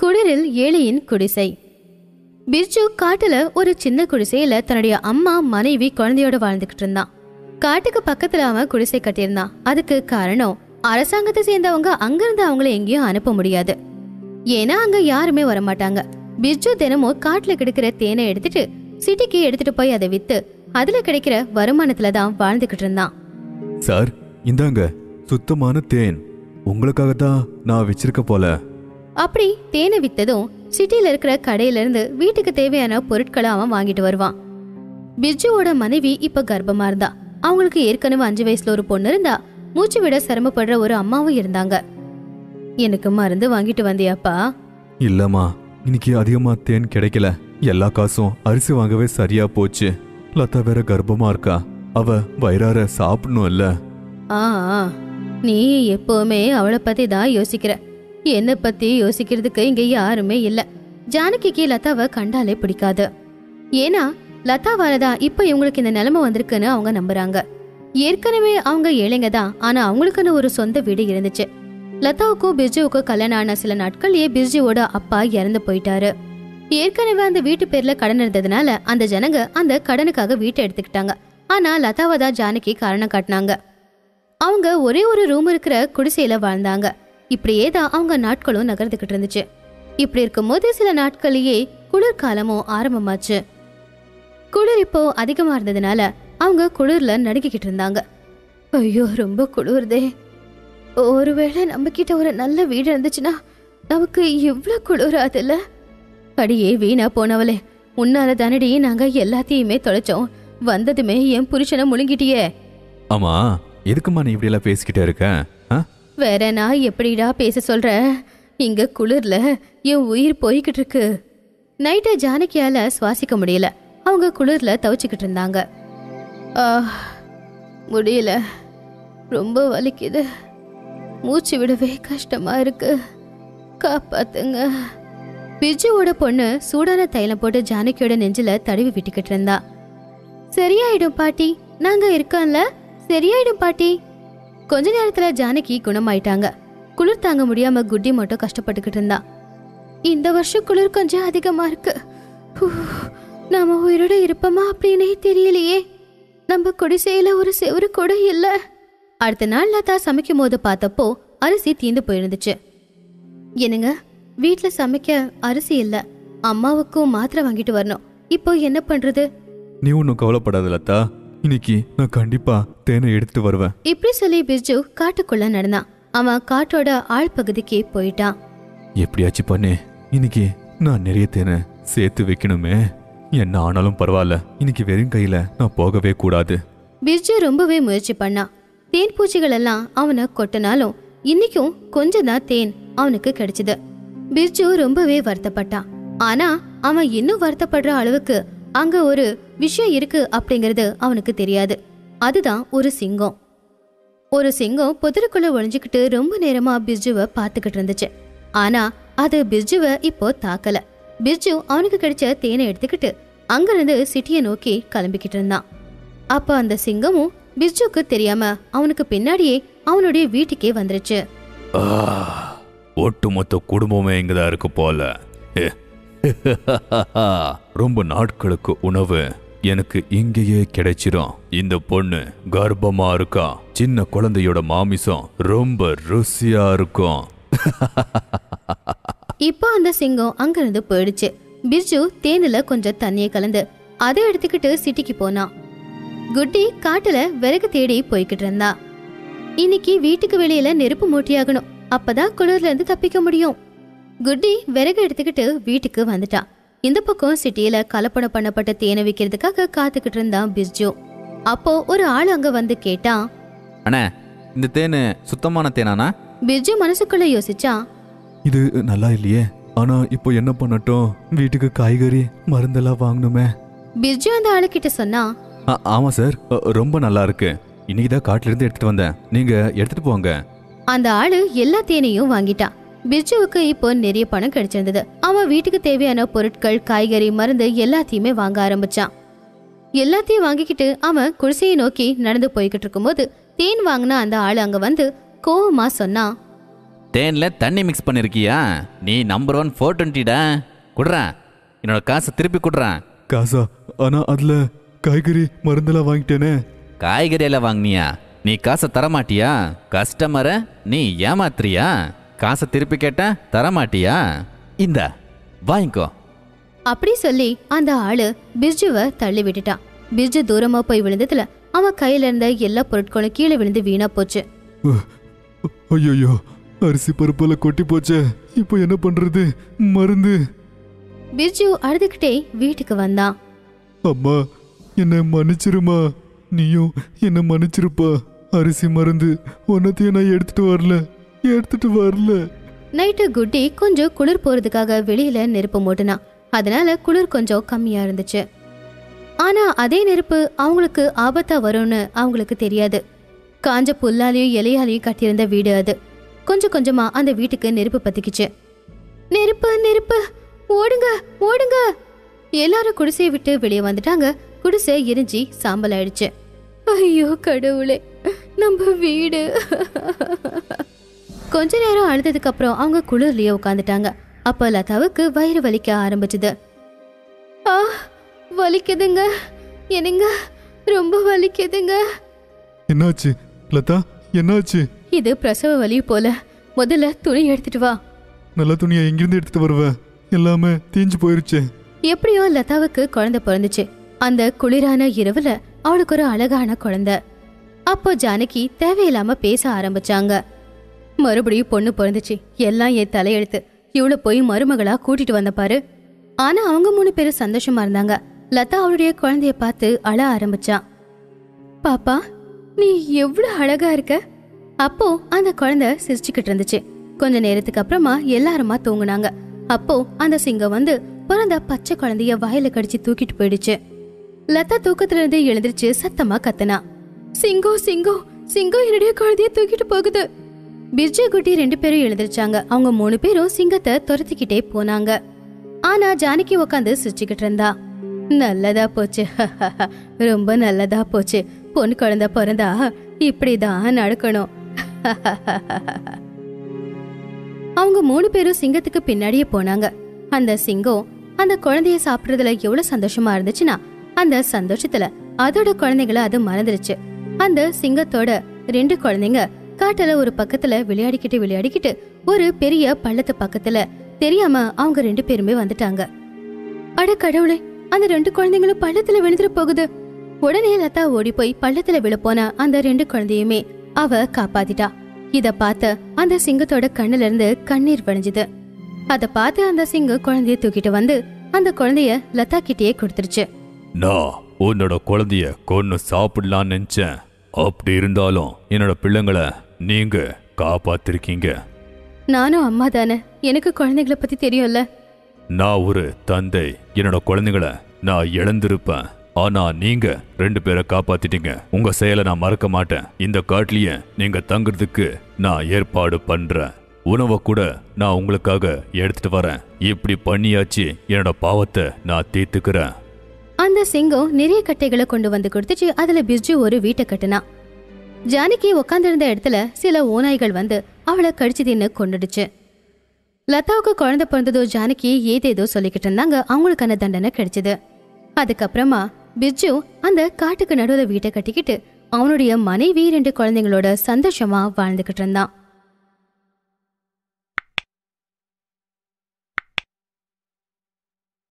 குளிரில் ஏழையின் குடிசை பிர்ஜு காட்டுல ஒரு சின்ன குடிசையில தன்னுடைய அம்மா மனைவி குழந்தையோட வாழ்ந்துகிட்டு இருந்தான் காட்டுக்கு பக்கத்துல அவன் குடிசை கட்டியிருந்தான் அதுக்கு காரணம் அரசாங்கத்தை சேர்ந்தவங்க அங்கிருந்து அவங்கள எங்கேயும் அனுப்ப முடியாது ஏன்னா அங்க யாருமே வரமாட்டாங்க பிர்ஜு தினமும் காட்டுல கிடைக்கிற தேனை எடுத்துட்டு சிட்டிக்கு எடுத்துட்டு போய் அதை வித்து அதுல கிடைக்கிற வருமானத்துல தான் வாழ்ந்துகிட்டு இருந்தான் சார் இந்தாங்க சுத்தமான தேன் உங்களுக்காக தான் நான் வச்சிருக்க போல அப்படி தேனை வித்ததும் சிட்டில இருக்கிற கடையில இருந்து வீட்டுக்கு தேவையான பொருட்களை அவன் வாங்கிட்டு வருவான் பிர்ஜுவோட மனைவி இப்ப கர்ப்பமா இருந்தா அவங்களுக்கு ஏற்கனவே அஞ்சு வயசுல ஒரு பொண்ணு இருந்தா மூச்சு விட சிரமப்படுற ஒரு அம்மாவும் இருந்தாங்க எனக்கு மருந்து வாங்கிட்டு வந்தியாப்பா இல்லம்மா இன்னைக்கு அதிகமா தேன் கிடைக்கல எல்லா காசும் அரிசி வாங்கவே சரியா போச்சு லதா வேற கர்ப்பமா இருக்கா அவ வயிறார சாப்பிடணும் இல்ல ஆ ஆ. நீ எப்பவுமே அவளை பத்தி தான் யோசிக்கிற என்ன பத்தி யோசிக்கிறதுக்கு இங்க யாருமே இல்ல ஜானகிக்கு லதாவை கண்டாலே பிடிக்காது ஏன்னா லதாவால தான் இப்ப இவங்களுக்கு இந்த நிலைமை வந்திருக்குன்னு அவங்க நம்புறாங்க ஏற்கனவே அவங்க ஏழைங்க தான் ஆனா அவங்களுக்குன்னு ஒரு சொந்த வீடு இருந்துச்சு லதாவுக்கும் பிர்ஜுவுக்கும் கல்யாணம் ஆன சில நாட்கள்லயே பிர்ஜுவோட அப்பா இறந்து போயிட்டாரு ஏற்கனவே அந்த வீட்டு பேர்ல கடன் இருந்ததுனால அந்த ஜனங்க அந்த கடனுக்காக வீட்டை எடுத்துக்கிட்டாங்க ஆனா லதாவை தான் ஜானகி காரணம் காட்டினாங்க அவங்க ஒரே ஒரு ரூம் இருக்கிற குடிசையில வாழ்ந்தாங்க இப்படியே தான் அவங்க நாட்களும் நகர்ந்துகிட்டு இருந்துச்சு இப்படி இருக்கும்போது சில நாட்கள்லயே குளிர்காலமும் ஆரம்பமாச்சு குளிர் இப்போ அதிகமா இருந்ததுனால அவங்க குளிர்ல நடுக்கிக்கிட்டு இருந்தாங்க ஐயோ ரொம்ப குளிருதே ஒருவேளை நம்ம கிட்ட ஒரு நல்ல வீடு இருந்துச்சுன்னா நமக்கு இவ்ளோ குளிராதுல்ல அடியே வீணா போனவளே உன்னால தானடி நாங்க எல்லாத்தையுமே தொலைச்சோம் வந்ததுமே என் புருஷனை முழுங்கிட்டியே ஆமா எதுக்குமா நீ இப்படி எல்லாம் பேசிக்கிட்டே இருக்க ஆ? வேற நான் எப்படிடா பேச சொல்ற இங்க குளிர்ல என் உயிர் போய்கிட்டு இருக்கு நைட்டு ஜானகியால சுவாசிக்க முடியல அவங்க குளிர்ல தவிச்சுக்கிட்டு இருந்தாங்க ஆ, முடியல ரொம்ப வலிக்குது மூச்சு விடவே கஷ்டமா இருக்கு காப்பாத்துங்க பிஜுவோட பொண்ணு சூடான தைலம் போட்டு ஜானகியோட நெஞ்சில தடவி விட்டுக்கிட்டு இருந்தா சரியாயிடும் பாட்டி நாங்க இருக்கோம்ல சரியாயிடும் பாட்டி கொஞ்ச நேரத்துல ஜானகி குணமாயிட்டாங்க குளிர் தாங்க முடியாம குட்டி மட்டும் கஷ்டப்பட்டுக்கிட்டு இருந்தா இந்த வருஷம் குளிர் கொஞ்சம் அதிகமா இருக்கு ஹூ, நாம உயிரோட இருப்போமா அப்படின்னே தெரியலையே நம்ம குடிசையில ஒரு செவரு கூட இல்ல அடுத்த நாள் லதா சமைக்கும் போது பார்த்தப்போ அரிசி தீந்து போயிருந்துச்சு என்னங்க வீட்ல சமைக்க அரிசி இல்ல அம்மாவுக்கும் மாத்திரை வாங்கிட்டு வரணும் இப்போ என்ன பண்றது நீ ஒன்றும் கவலைப்படாத லதா இன்னைக்கு நான் கண்டிப்பா தேனை எடுத்துட்டு வருவேன் இப்படி சொல்லி பிர்ஜு காட்டுக்குள்ள நடந்தான் அவன் காட்டோட ஆழ் பகுதிக்கு போயிட்டான் எப்படியாச்சும் பண்ணு இன்னைக்கு நான் நிறைய தேனை சேர்த்து வைக்கணுமே என்ன ஆனாலும் பரவாயில்ல இன்னைக்கு வெறும் கையில நான் போகவே கூடாது பிர்ஜு ரொம்பவே முயற்சி பண்ணான் தேன் பூச்சிகள் எல்லாம் அவனை கொட்டினாலும் இன்னைக்கும் கொஞ்சம் தான் தேன் அவனுக்கு கிடைச்சது பிர்ஜு ரொம்பவே வருத்தப்பட்டான் ஆனா அவன் இன்னும் வருத்தப்படுற அளவுக்கு அங்க ஒரு விஷயம் இருக்கு அப்படிங்கறது அவனுக்கு தெரியாது அதுதான் ஒரு சிங்கம் ஒரு சிங்கம் புதருக்குள்ள ஒளிஞ்சுக்கிட்டு ரொம்ப நேரமா பிர்ஜுவை பார்த்துக்கிட்டு இருந்துச்சு ஆனா அது பிர்ஜுவை இப்போ தாக்கல பிர்ஜு அவனுக்கு கிடைச்ச தேனை எடுத்துக்கிட்டு அங்கிருந்து சிட்டியை நோக்கி கிளம்பிக்கிட்டு இருந்தான் அப்ப அந்த சிங்கமும் பிர்ஜுக்கு தெரியாம அவனுக்கு பின்னாடியே அவனுடைய வீட்டுக்கே வந்துருச்சு ஒட்டுமொத்த குடும்பமே இங்கதான் இருக்கு போல ரொம்ப நாட்களுக்கு உணவு எனக்கு இங்கேயே கிடைச்சிரும் இந்த பொண்ணு கர்ப்பமா இருக்கா சின்ன குழந்தையோட மாமிசம் ரொம்ப ருசியா இருக்கும் இப்போ அந்த சிங்கம் அங்கிருந்து போயிடுச்சு பிர்ஜு தேனில கொஞ்சம் தண்ணியை கலந்து அதை எடுத்துக்கிட்டு சிட்டிக்கு போனான் குட்டி காட்டுல விறகு தேடி போய்கிட்டு இருந்தா இன்னைக்கு வீட்டுக்கு வெளியில நெருப்பு மூட்டியாகணும் அப்பதான் குளிர்ல இருந்து தப்பிக்க முடியும் குட்டி விறகு எடுத்துக்கிட்டு வீட்டுக்கு வந்துட்டான் இந்த பக்கம் சிட்டியில கலப்படம் பண்ணப்பட்ட தேனை விற்கிறதுக்காக காத்துக்கிட்டு இருந்தான் பிர்ஜு அப்போ ஒரு ஆள் அங்க வந்து கேட்டான் அண்ணே இந்த தேன் சுத்தமான தேனாண்ணா பிர்ஜு மனசுக்குள்ள யோசிச்சான் இது நல்லா இல்லையே ஆனா இப்போ என்ன பண்ணட்டும் வீட்டுக்கு காய்கறி மருந்தெல்லாம் வாங்கணுமே பிர்ஜு அந்த ஆளுகிட்ட சொன்னா ஆ, ஆமா சார் அ, ரொம்ப நல்லா இருக்கு இன்னைக்கு தான் காட்டுல இருந்து எடுத்துட்டு வந்தேன் நீங்க எடுத்துட்டு போங்க அந்த ஆளு எல்லா தேனையும் வாங்கிட்டான் பிர்ஜுவுக்கு இப்போ நிறைய பணம் கிடைச்சிருந்தது அவன் வீட்டுக்கு தேவையான பொருட்கள் காய்கறி மருந்து எல்லாத்தையுமே வாங்க ஆரம்பிச்சான் எல்லாத்தையும் வாங்கிக்கிட்டு அவன் குடிசையை நோக்கி நடந்து போய்கிட்டு இருக்கும்போது தேன் வாங்கின அந்த ஆளு அங்க வந்து கோவமா சொன்னான் தேனில் தண்ணி மிக்ஸ் பண்ணிருக்கியா நீ நம்பர் ஒன் ஃபோர் டுவெண்ட்டிடா குடுறா என்னோட காசை திருப்பி குடுறா காசா ஆனா அதுல காய்கறி மருந்தெல்லாம் வாங்கிட்டேனே காய்கறி எல்லாம் வாங்கினியா நீ காசை தரமாட்டியா கஸ்டமரை நீ ஏமாத்துறியா காசை திருப்பி கேட்டா தரமாட்டியா இந்த வாங்கிக்கோ அப்படி சொல்லி அந்த ஆளு பிர்ஜுவை தள்ளி விட்டுட்டான் பிர்ஜு தூரமா போய் விழுந்ததுல அவன் கையில இருந்த எல்லா பொருட்களும் கீழே விழுந்து வீணா போச்சு ஐயோ அரிசி பருப்பெல்லாம் கொட்டி போச்சே இப்போ என்ன பண்றது மருந்து பிர்ஜு அழுதுகிட்டே வீட்டுக்கு வந்தான் அம்மா என்னை மன்னிச்சிருமா நீயும் என்னை மன்னிச்சிருப்பா அரிசி மருந்து ஒன்னத்தையும் நான் எடுத்துட்டு வரல எடுத்துட்டு வரல நைட்டு குட்டி கொஞ்சம் குளிர் போறதுக்காக வெளியில நெருப்பு மூட்டினான் அதனால குளிர் கொஞ்சம் கம்மியா இருந்துச்சு ஆனா அதே நெருப்பு அவங்களுக்கு ஆபத்தா வரும்னு அவங்களுக்கு தெரியாது காஞ்ச புல்லாலையும் இலையாலையும் கட்டியிருந்த வீடு அது கொஞ்சம் கொஞ்சமா அந்த வீட்டுக்கு நெருப்பு பத்திக்குச்சு நெருப்பு நெருப்பு ஓடுங்க ஓடுங்க எல்லாரும் குடிசையை விட்டு வெளியே வந்துட்டாங்க குடிசை எரிஞ்சி சாம்பல் ஆயிடுச்சு ஐயோ கடவுளே நம்ம வீடு கொஞ்ச நேரம் அழுததுக்கு அப்புறம் அவங்க குளிர்லயே உட்காந்துட்டாங்க அப்ப லதாவுக்கு வயிறு வலிக்க ஆரம்பிச்சுது ஆ வலிக்குதுங்க என்னங்க ரொம்ப வலிக்குதுங்க என்னாச்சு லதா என்னாச்சு இது பிரசவ வலி போல முதல்ல துணி எடுத்துட்டு வா நல்ல துணியை எங்கிருந்து எடுத்துட்டு வருவேன் எல்லாமே தீஞ்சு போயிருச்சே எப்படியோ லதாவுக்கு குழந்தை பிறந்துச்சு அந்த குளிரான இரவுல அவளுக்கு ஒரு அழகான குழந்தை அப்போ ஜானகி தேவையில்லாம பேச ஆரம்பிச்சாங்க மறுபடியும் பொண்ணு பிறந்துச்சு எல்லாம் என் தலையெழுத்து இவள போய் மருமகளா கூட்டிட்டு வந்த பாரு ஆனா அவங்க மூணு பேரும் சந்தோஷமா இருந்தாங்க லதா அவளுடைய குழந்தைய பார்த்து அழ ஆரம்பிச்சான் பாப்பா நீ எவ்வளவு அழகா இருக்க அப்போ அந்த குழந்தை சிரிச்சுக்கிட்டு இருந்துச்சு கொஞ்ச நேரத்துக்கு அப்புறமா எல்லாருமா தூங்குனாங்க அப்போ அந்த சிங்கம் வந்து பிறந்த பச்சை குழந்தைய வாயில கடிச்சு தூக்கிட்டு போயிடுச்சு லதா தூக்கத்துல இருந்து எழுந்திருச்சு சத்தமா கத்துனா சிங்கம் சிங்கம் சிங்கம் என்னுடைய குழந்தைய தூக்கிட்டு போகுது பிர்ஜு குட்டி ரெண்டு பேரும் எழுந்திருச்சாங்க அவங்க மூணு பேரும் சிங்கத்தை துரத்திக்கிட்டே போனாங்க ஆனா ஜானகி உட்காந்து சிரிச்சுக்கிட்டு இருந்தா நல்லதா போச்சு ரொம்ப நல்லதா போச்சு பொண்ணு குழந்தை பிறந்தா இப்படிதான் நடக்கணும் அவங்க மூணு பேரும் சிங்கத்துக்கு பின்னாடியே போனாங்க அந்த சிங்கம் அந்த குழந்தைய சாப்பிடுறதுல எவ்வளவு சந்தோஷமா இருந்துச்சுன்னா அந்த சந்தோஷத்துல அதோட குழந்தைகளை அது மறந்துருச்சு அந்த சிங்கத்தோட ரெண்டு குழந்தைங்க காட்டுல ஒரு பக்கத்துல விளையாடிக்கிட்டு விளையாடிக்கிட்டு ஒரு பெரிய பள்ளத்து பக்கத்துல தெரியாம அவங்க ரெண்டு பேருமே வந்துட்டாங்க அட கடவுளே அந்த ரெண்டு குழந்தைங்களும் பள்ளத்துல விழுந்துற போகுது உடனே லதா ஓடி போய் பள்ளத்துல விழப்போன அந்த ரெண்டு குழந்தையுமே அவ காப்பாத்திட்டா இத பார்த்த அந்த சிங்கத்தோட கண்ணுல இருந்து கண்ணீர் வழிஞ்சுது அத பார்த்து அந்த சிங்கம் குழந்தைய தூக்கிட்டு வந்து அந்த குழந்தைய லதா கிட்டயே கொடுத்துருச்சு நான் உன்னோட குழந்தைய கொன்னு சாப்பிடலான்னு நினைச்சேன் அப்படி இருந்தாலும் என்னோட பிள்ளைங்களை நீங்க காப்பாத்திருக்கீங்க நானும் அம்மா தானே எனக்கு குழந்தைகளை பத்தி தெரியும்ல நான் ஒரு தந்தை என்னோட குழந்தைகளை நான் இழந்திருப்பேன் ஆனா நீங்க ரெண்டு பேரை காப்பாத்திட்டீங்க உங்க செயலை நான் மறக்க மாட்டேன் இந்த காட்டுலயே நீங்க தங்குறதுக்கு நான் ஏற்பாடு பண்றேன் உணவை கூட நான் உங்களுக்காக எடுத்துட்டு வரேன் இப்படி பண்ணியாச்சு என்னோட பாவத்தை நான் தீர்த்துக்கிறேன் அந்த சிங்கம் நிறைய கட்டைகளை கொண்டு வந்து கொடுத்துச்சு அதுல பிர்ஜு ஒரு வீட்டை கட்டுனா ஜானகி உட்கார்ந்திருந்த இடத்துல சில ஓநாய்கள் வந்து அவளை கடிச்சு தின்னு கொண்டுடுச்சு லதாவுக்கு குழந்தை பிறந்ததோ ஜானகி ஏதேதோ சொல்லிக்கிட்டு இருந்தாங்க அவங்களுக்கான தண்டனை கிடைச்சது அதுக்கப்புறமா பிர்ஜு அந்த காட்டுக்கு நடுவுல வீட்டை கட்டிக்கிட்டு அவனுடைய மனைவி ரெண்டு குழந்தைங்களோட சந்தோஷமா வாழ்ந்துகிட்டு இருந்தான்